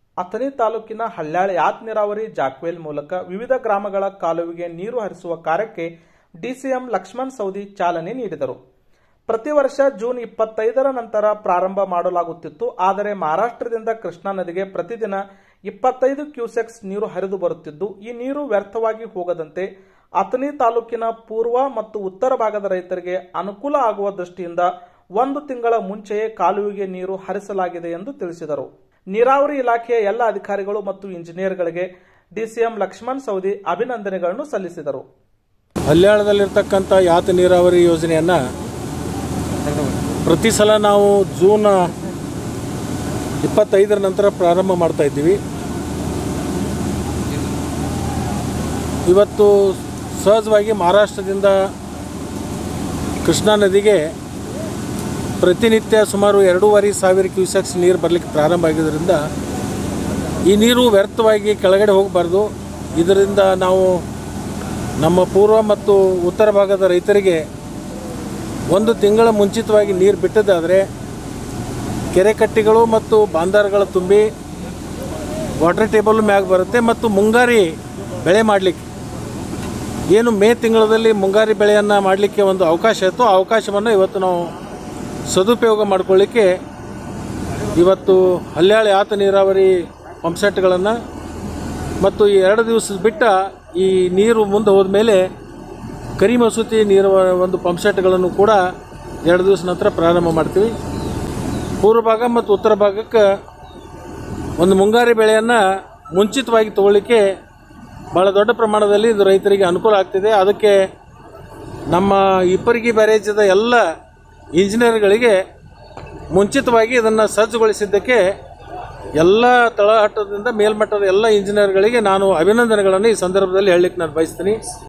ಅಥಣಿ ತಾಲೂಕಿನ ಹಳ್ಯಾಳ ಯಾತ್ ನೀರಾವರಿ ಜಾಕ್ವೇಲ್ ಮೂಲಕ ವಿವಿಧ ಗ್ರಾಮಗಳ ಕಾಲುವೆಗೆ ನೀರು ಹರಿಸುವ ಕಾರ್ಯಕ್ಕೆ ಡಿಸಿಎಂ ಲಕ್ಷ್ಮಣ್ ಸೌದಿ ಚಾಲನೆ ನೀಡಿದರು ಪ್ರತಿ ವರ್ಷ ಜೂನ್ ಇಪ್ಪತ್ತೈದರ ನಂತರ ಪ್ರಾರಂಭ ಮಾಡಲಾಗುತ್ತಿತ್ತು ಆದರೆ ಮಹಾರಾಷ್ಟ್ರದಿಂದ ಕೃಷ್ಣಾ ನದಿಗೆ ಪ್ರತಿದಿನ ಇಪ್ಪತ್ತೈದು ಕ್ಯೂಸೆಕ್ಸ್ ನೀರು ಹರಿದು ಬರುತ್ತಿದ್ದು ಈ ನೀರು ವ್ಯರ್ಥವಾಗಿ ಹೋಗದಂತೆ ಅಥಣಿ ತಾಲೂಕಿನ ಪೂರ್ವ ಮತ್ತು ಉತ್ತರ ಭಾಗದ ರೈತರಿಗೆ ಅನುಕೂಲ ಆಗುವ ದೃಷ್ಟಿಯಿಂದ ಒಂದು ತಿಂಗಳ ಮುಂಚೆಯೇ ಕಾಲುವೆಗೆ ನೀರು ಹರಿಸಲಾಗಿದೆ ಎಂದು ತಿಳಿಸಿದರು ನೀರಾವರಿ ಇಲಾಖೆಯ ಎಲ್ಲ ಅಧಿಕಾರಿಗಳು ಮತ್ತು ಇಂಜಿನಿಯರ್ಗಳಿಗೆ ಡಿಸಿಎಂ ಲಕ್ಷ್ಮಣ್ ಸೌದಿ ಅಭಿನಂದನೆಗಳನ್ನು ಸಲ್ಲಿಸಿದರು ಹಲ್ಯಾಳದಲ್ಲಿರ್ತಕ್ಕಂಥ ಯಾತ ನೀರಾವರಿ ಯೋಜನೆಯನ್ನು ಪ್ರತಿ ಸಲ ನಾವು ಜೂನ್ ಇಪ್ಪತ್ತೈದರ ನಂತರ ಪ್ರಾರಂಭ ಮಾಡ್ತಾ ಇದ್ದೀವಿ ಇವತ್ತು ಸಹಜವಾಗಿ ಮಹಾರಾಷ್ಟ್ರದಿಂದ ಕೃಷ್ಣಾ ನದಿಗೆ ಪ್ರತಿನಿತ್ಯ ಸುಮಾರು ಎರಡೂವರೆ ಸಾವಿರ ಕ್ಯೂಸೆಕ್ಸ್ ನೀರು ಬರಲಿಕ್ಕೆ ಪ್ರಾರಂಭ ಆಗಿದ್ದರಿಂದ ಈ ನೀರು ವ್ಯರ್ಥವಾಗಿ ಕೆಳಗಡೆ ಹೋಗಬಾರ್ದು ಇದರಿಂದ ನಾವು ನಮ್ಮ ಪೂರ್ವ ಮತ್ತು ಉತ್ತರ ಭಾಗದ ರೈತರಿಗೆ ಒಂದು ತಿಂಗಳ ಮುಂಚಿತವಾಗಿ ನೀರು ಬಿಟ್ಟದಾದರೆ ಕೆರೆ ಕಟ್ಟಿಗಳು ಮತ್ತು ಬಾಂದಾರ್ಗಳ ತುಂಬಿ ವಾಟರ್ ಟೇಬಲ್ ಮ್ಯಾಗ ಬರುತ್ತೆ ಮತ್ತು ಮುಂಗಾರಿ ಬೆಳೆ ಮಾಡಲಿಕ್ಕೆ ಏನು ಮೇ ತಿಂಗಳಲ್ಲಿ ಮುಂಗಾರಿ ಬೆಳೆಯನ್ನು ಮಾಡಲಿಕ್ಕೆ ಒಂದು ಅವಕಾಶ ಇತ್ತು ಆ ಅವಕಾಶವನ್ನು ಇವತ್ತು ನಾವು ಸದುಪಯೋಗ ಮಾಡಿಕೊಳ್ಳಿಕ್ಕೆ ಇವತ್ತು ಹಲ್ಯಾಳ ಯಾತ ನೀರಾವರಿ ಪಂಪ್ಸೆಟ್ಗಳನ್ನು ಮತ್ತು ಈ ಎರಡು ದಿವಸ ಬಿಟ್ಟ ಈ ನೀರು ಮುಂದೆ ಹೋದ ಮೇಲೆ ಕರಿ ಮಸೂತಿ ನೀರು ಒಂದು ಪಂಪ್ಸೆಟ್ಗಳನ್ನು ಕೂಡ ಎರಡು ದಿವಸ ನಂತರ ಪ್ರಾರಂಭ ಮಾಡ್ತೀವಿ ಪೂರ್ವ ಭಾಗ ಮತ್ತು ಉತ್ತರ ಭಾಗಕ್ಕೆ ಒಂದು ಮುಂಗಾರಿ ಬೆಳೆಯನ್ನು ಮುಂಚಿತವಾಗಿ ತಗೊಳ್ಳಿಕ್ಕೆ ಭಾಳ ದೊಡ್ಡ ಪ್ರಮಾಣದಲ್ಲಿ ಇದು ರೈತರಿಗೆ ಅನುಕೂಲ ಆಗ್ತಿದೆ ಅದಕ್ಕೆ ನಮ್ಮ ಇಪ್ಪರಿಗೆ ಬ್ಯಾರೇಜದ ಎಲ್ಲ ಇಂಜಿನಿಯರ್ಗಳಿಗೆ ಮುಂಚಿತವಾಗಿ ಇದನ್ನು ಸಜ್ಜುಗೊಳಿಸಿದ್ದಕ್ಕೆ ಎಲ್ಲ ತಳಹಟ್ಟದಿಂದ ಮೇಲ್ಮಟ್ಟದ ಎಲ್ಲ ಇಂಜಿನಿಯರ್ಗಳಿಗೆ ನಾನು ಅಭಿನಂದನೆಗಳನ್ನು ಈ ಸಂದರ್ಭದಲ್ಲಿ ಹೇಳಲಿಕ್ಕೆ ನಾನು ಬಯಸ್ತೀನಿ